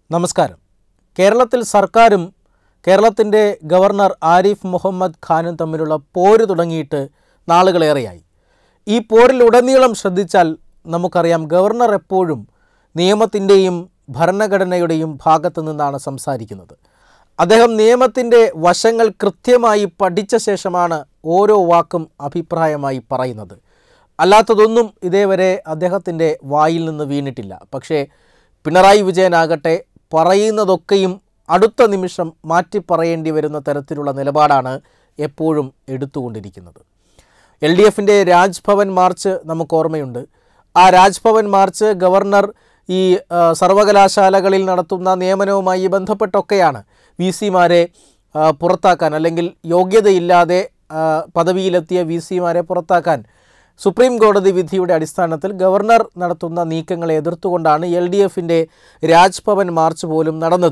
നമസ്കാരം കേരളത്തിൽ സർക്കാരും കേരളത്തിൻ്റെ ഗവർണർ ആരിഫ് മുഹമ്മദ് ഖാനും തമ്മിലുള്ള പോര് തുടങ്ങിയിട്ട് നാളുകളേറെയായി ഈ പോരിലുടനീളം ശ്രദ്ധിച്ചാൽ നമുക്കറിയാം ഗവർണർ എപ്പോഴും നിയമത്തിൻ്റെയും ഭരണഘടനയുടെയും ഭാഗത്തു നിന്നാണ് സംസാരിക്കുന്നത് അദ്ദേഹം നിയമത്തിൻ്റെ വശങ്ങൾ കൃത്യമായി പഠിച്ച ശേഷമാണ് ഓരോ വാക്കും അഭിപ്രായമായി പറയുന്നത് അല്ലാത്തതൊന്നും ഇതേവരെ അദ്ദേഹത്തിൻ്റെ വായിൽ നിന്ന് വീണിട്ടില്ല പക്ഷേ പിണറായി വിജയനാകട്ടെ പറയുന്നതൊക്കെയും അടുത്ത നിമിഷം മാറ്റി പറയേണ്ടി വരുന്ന തരത്തിലുള്ള നിലപാടാണ് എപ്പോഴും എടുത്തുകൊണ്ടിരിക്കുന്നത് എൽ ഡി എഫിൻ്റെ രാജ്ഭവൻ മാർച്ച് നമുക്ക് ഓർമ്മയുണ്ട് ആ രാജ്ഭവൻ മാർച്ച് ഗവർണർ ഈ ആ, സർവകലാശാലകളിൽ നടത്തുന്ന നിയമനവുമായി ബന്ധപ്പെട്ടൊക്കെയാണ് വി സിമാരെ പുറത്താക്കാൻ അല്ലെങ്കിൽ യോഗ്യതയില്ലാതെ ആ, പദവിയിലെത്തിയ വി സിമാരെ പുറത്താക്കാൻ സുപ്രീം കോടതി വിധിയുടെ അടിസ്ഥാനത്തിൽ ഗവർണർ നടത്തുന്ന നീക്കങ്ങളെ എതിർത്തുകൊണ്ടാണ് എൽ ഡി എഫിൻ്റെ രാജ്ഭവൻ മാർച്ച് പോലും നടന്നത്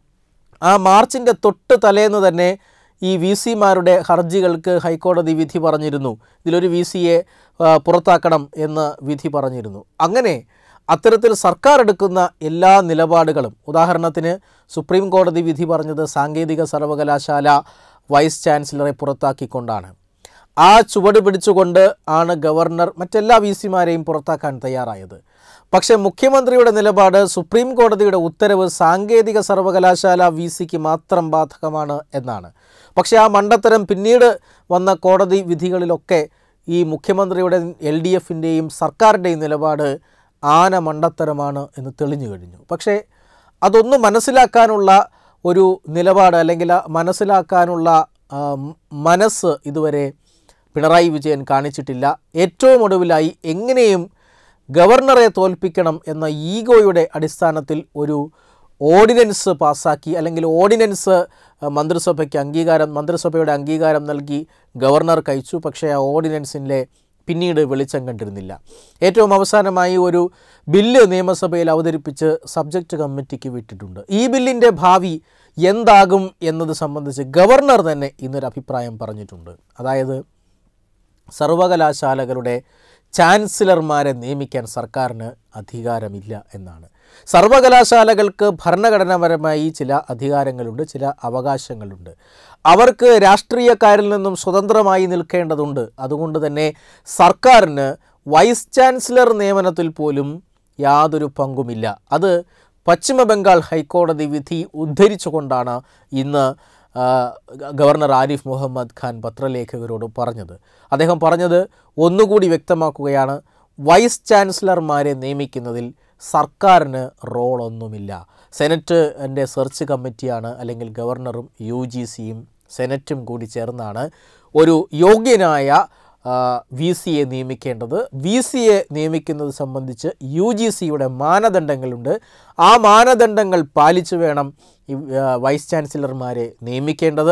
ആ മാർച്ചിൻ്റെ തൊട്ട് തലേന്ന് തന്നെ ഈ വി സിമാരുടെ ഹർജികൾക്ക് ഹൈക്കോടതി വിധി പറഞ്ഞിരുന്നു ഇതിലൊരു വി സിയെ പുറത്താക്കണം എന്ന് വിധി പറഞ്ഞിരുന്നു അങ്ങനെ അത്തരത്തിൽ സർക്കാർ എടുക്കുന്ന എല്ലാ നിലപാടുകളും ഉദാഹരണത്തിന് സുപ്രീം കോടതി വിധി പറഞ്ഞത് സാങ്കേതിക സർവകലാശാല വൈസ് ചാൻസലറെ പുറത്താക്കിക്കൊണ്ടാണ് ആ ചുവട് പിടിച്ചുകൊണ്ട് ആണ് ഗവർണർ മറ്റെല്ലാ വി സിമാരെയും പുറത്താക്കാൻ തയ്യാറായത് പക്ഷേ മുഖ്യമന്ത്രിയുടെ നിലപാട് സുപ്രീം കോടതിയുടെ ഉത്തരവ് സാങ്കേതിക സർവകലാശാല വി സിക്ക് മാത്രം ബാധകമാണ് എന്നാണ് പക്ഷേ ആ മണ്ടത്തരം പിന്നീട് വന്ന കോടതി വിധികളിലൊക്കെ ഈ മുഖ്യമന്ത്രിയുടെ എൽ ഡി എഫിൻ്റെയും സർക്കാരിൻ്റെയും നിലപാട് ആന മണ്ടത്തരമാണ് എന്ന് തെളിഞ്ഞു കഴിഞ്ഞു പക്ഷേ അതൊന്നും മനസ്സിലാക്കാനുള്ള ഒരു നിലപാട് അല്ലെങ്കിൽ ആ മനസ്സിലാക്കാനുള്ള ആ, മനസ്സ് ഇതുവരെ പിണറായി വിജയൻ കാണിച്ചിട്ടില്ല ഏറ്റവും ഒടുവിലായി എങ്ങനെയും ഗവർണറെ തോൽപ്പിക്കണം എന്ന ഈഗോയുടെ അടിസ്ഥാനത്തിൽ ഒരു ഓർഡിനൻസ് പാസ്സാക്കി അല്ലെങ്കിൽ ഓർഡിനൻസ് അഹ്, മന്ത്രിസഭയ്ക്ക് അംഗീകാരം മന്ത്രിസഭയുടെ അംഗീകാരം നൽകി ഗവർണർ കഴിച്ചു പക്ഷേ ആ ഓർഡിനൻസിൻ്റെ പിന്നീട് വെളിച്ചം കണ്ടിരുന്നില്ല ഏറ്റവും അവസാനമായി ഒരു ബില്ല് നിയമസഭയിൽ അവതരിപ്പിച്ച് സബ്ജക്റ്റ് കമ്മിറ്റിക്ക് വിട്ടിട്ടുണ്ട് ഈ ബില്ലിൻ്റെ ഭാവി എന്താകും എന്നത് സംബന്ധിച്ച് ഗവർണർ തന്നെ ഇന്നൊരു അഭിപ്രായം പറഞ്ഞിട്ടുണ്ട് അതായത് സർവകലാശാലകളുടെ ചാൻസലർമാരെ നിയമിക്കാൻ സർക്കാരിന് അധികാരമില്ല എന്നാണ് സർവകലാശാലകൾക്ക് ഭരണഘടനാപരമായി ചില അധികാരങ്ങളുണ്ട് ചില അവകാശങ്ങളുണ്ട് അവർക്ക് രാഷ്ട്രീയക്കാരിൽ നിന്നും സ്വതന്ത്രമായി നിൽക്കേണ്ടതുണ്ട് അതുകൊണ്ട് തന്നെ സർക്കാരിന് വൈസ് ചാൻസലർ നിയമനത്തിൽ പോലും യാതൊരു പങ്കുമില്ല അത് പശ്ചിമ ബംഗാൾ ഹൈക്കോടതി വിധി ഉദ്ധരിച്ചുകൊണ്ടാണ് ഇന്ന് ആ, ഗ- ഗവർണർ ആരിഫ് മുഹമ്മദ് ഖാൻ പത്രലേഖകരോട് പറഞ്ഞത് അദ്ദേഹം പറഞ്ഞത് ഒന്നുകൂടി വ്യക്തമാക്കുകയാണ് വൈസ് ചാൻസലർമാരെ നിയമിക്കുന്നതിൽ സർക്കാരിന് റോളൊന്നുമില്ല സെനറ്റ് എൻ്റെ സെർച്ച് കമ്മിറ്റിയാണ് അല്ലെങ്കിൽ ഗവർണറും യു ജി സിയും സെനറ്റും കൂടി ചേർന്നാണ് ഒരു യോഗ്യനായ വി സിയെ നിയമിക്കേണ്ടത് വി സിയെ നിയമിക്കുന്നത് സംബന്ധിച്ച് യു ജി സിയുടെ മാനദണ്ഡങ്ങളുണ്ട് ആ മാനദണ്ഡങ്ങൾ പാലിച്ചു വേണം ഈ ആ, വൈസ് ചാൻസലർമാരെ നിയമിക്കേണ്ടത്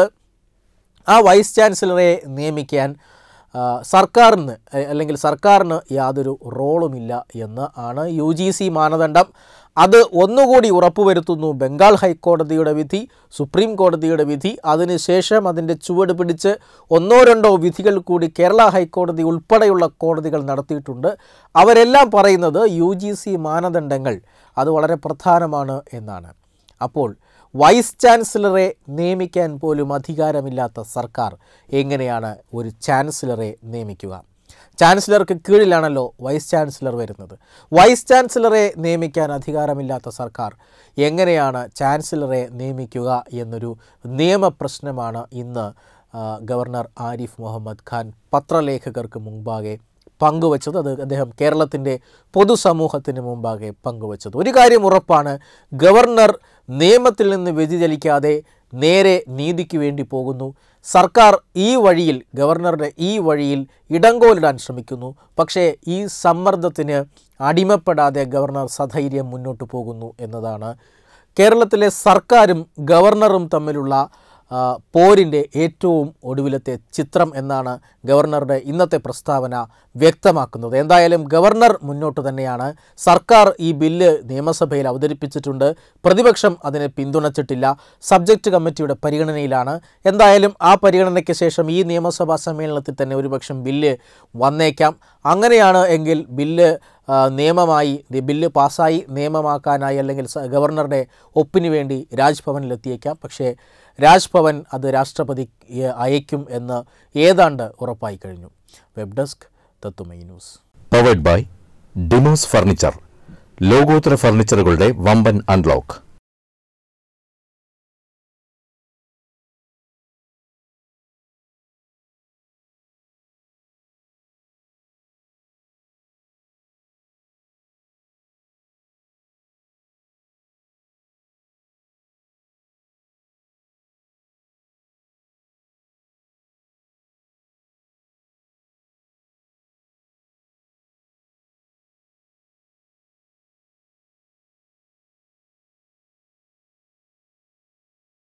ആ വൈസ് ചാൻസലറെ നിയമിക്കാൻ ആ, സർക്കാരിന് അ- അല്ലെങ്കിൽ സർക്കാരിന് യാതൊരു റോളുമില്ല എന്ന് ആണ് യു ജി സി മാനദണ്ഡം അത് ഒന്നുകൂടി ഉറപ്പുവരുത്തുന്നു ബംഗാൾ ഹൈക്കോടതിയുടെ വിധി സുപ്രീം കോടതിയുടെ വിധി അതിനുശേഷം അതിൻ്റെ ചുവട് പിടിച്ച് ഒന്നോ രണ്ടോ വിധികൾ കൂടി കേരള ഹൈക്കോടതി ഉൾപ്പെടെയുള്ള കോടതികൾ നടത്തിയിട്ടുണ്ട് അവരെല്ലാം പറയുന്നത് യു ജി സി മാനദണ്ഡങ്ങൾ അത് വളരെ പ്രധാനമാണ് എന്നാണ് അപ്പോൾ വൈസ് ചാൻസലറെ നിയമിക്കാൻ പോലും അധികാരമില്ലാത്ത സർക്കാർ എങ്ങനെയാണ് ഒരു ചാൻസലറെ നിയമിക്കുക ചാൻസലർക്ക് കീഴിലാണല്ലോ വൈസ് ചാൻസലർ വരുന്നത് വൈസ് ചാൻസലറെ നിയമിക്കാൻ അധികാരമില്ലാത്ത സർക്കാർ എങ്ങനെയാണ് ചാൻസലറെ നിയമിക്കുക എന്നൊരു നിയമപ്രശ്നമാണ് ഇന്ന് ആ, ഗവർണർ ആരിഫ് മുഹമ്മദ് ഖാൻ പത്രലേഖകർക്ക് മുമ്പാകെ പങ്കുവച്ചത് അത് അദ്ദേഹം കേരളത്തിൻ്റെ പൊതുസമൂഹത്തിന് മുമ്പാകെ പങ്കുവച്ചത് ഒരു കാര്യം ഉറപ്പാണ് ഗവർണർ നിയമത്തിൽ നിന്ന് വ്യതിചലിക്കാതെ നേരെ നീതിക്ക് വേണ്ടി പോകുന്നു സർക്കാർ ഈ വഴിയിൽ ഗവർണറുടെ ഈ വഴിയിൽ ഇടങ്കോലിടാൻ ശ്രമിക്കുന്നു പക്ഷേ ഈ സമ്മർദ്ദത്തിന് അടിമപ്പെടാതെ ഗവർണർ സധൈര്യം മുന്നോട്ട് പോകുന്നു എന്നതാണ് കേരളത്തിലെ സർക്കാരും ഗവർണറും തമ്മിലുള്ള ആ, പോരിൻ്റെ ഏറ്റവും ഒടുവിലത്തെ ചിത്രം എന്നാണ് ഗവർണറുടെ ഇന്നത്തെ പ്രസ്താവന വ്യക്തമാക്കുന്നത് എന്തായാലും ഗവർണർ മുന്നോട്ട് തന്നെയാണ് സർക്കാർ ഈ ബില്ല് നിയമസഭയിൽ അവതരിപ്പിച്ചിട്ടുണ്ട് പ്രതിപക്ഷം അതിനെ പിന്തുണച്ചിട്ടില്ല സബ്ജക്റ്റ് കമ്മിറ്റിയുടെ പരിഗണനയിലാണ് എന്തായാലും ആ പരിഗണനയ്ക്ക് ശേഷം ഈ നിയമസഭാ സമ്മേളനത്തിൽ തന്നെ ഒരുപക്ഷം ബില്ല് വന്നേക്കാം അങ്ങനെയാണ് എങ്കിൽ ബില്ല് ആ, നിയമമായി ഈ ബില്ല് പാസ്സായി നിയമമാക്കാനായി അല്ലെങ്കിൽ സ- ഗവർണറുടെ ഒപ്പിന് വേണ്ടി രാജ്ഭവനിലെത്തിയേക്കാം പക്ഷേ രാജ്ഭവൻ അത് രാഷ്ട്രപതിക്ക് അയക്കും എന്ന് ഏതാണ്ട് ഉറപ്പായി കഴിഞ്ഞു വെബ് ഡെസ്ക് തത്തുമൈ ന്യൂസ് പവേഡ് ബൈ ഡിമോസ് ഫർണിച്ചർ ലോകോത്തര ഫർണിച്ചറുകളുടെ വമ്പൻ അൺലോക്ക്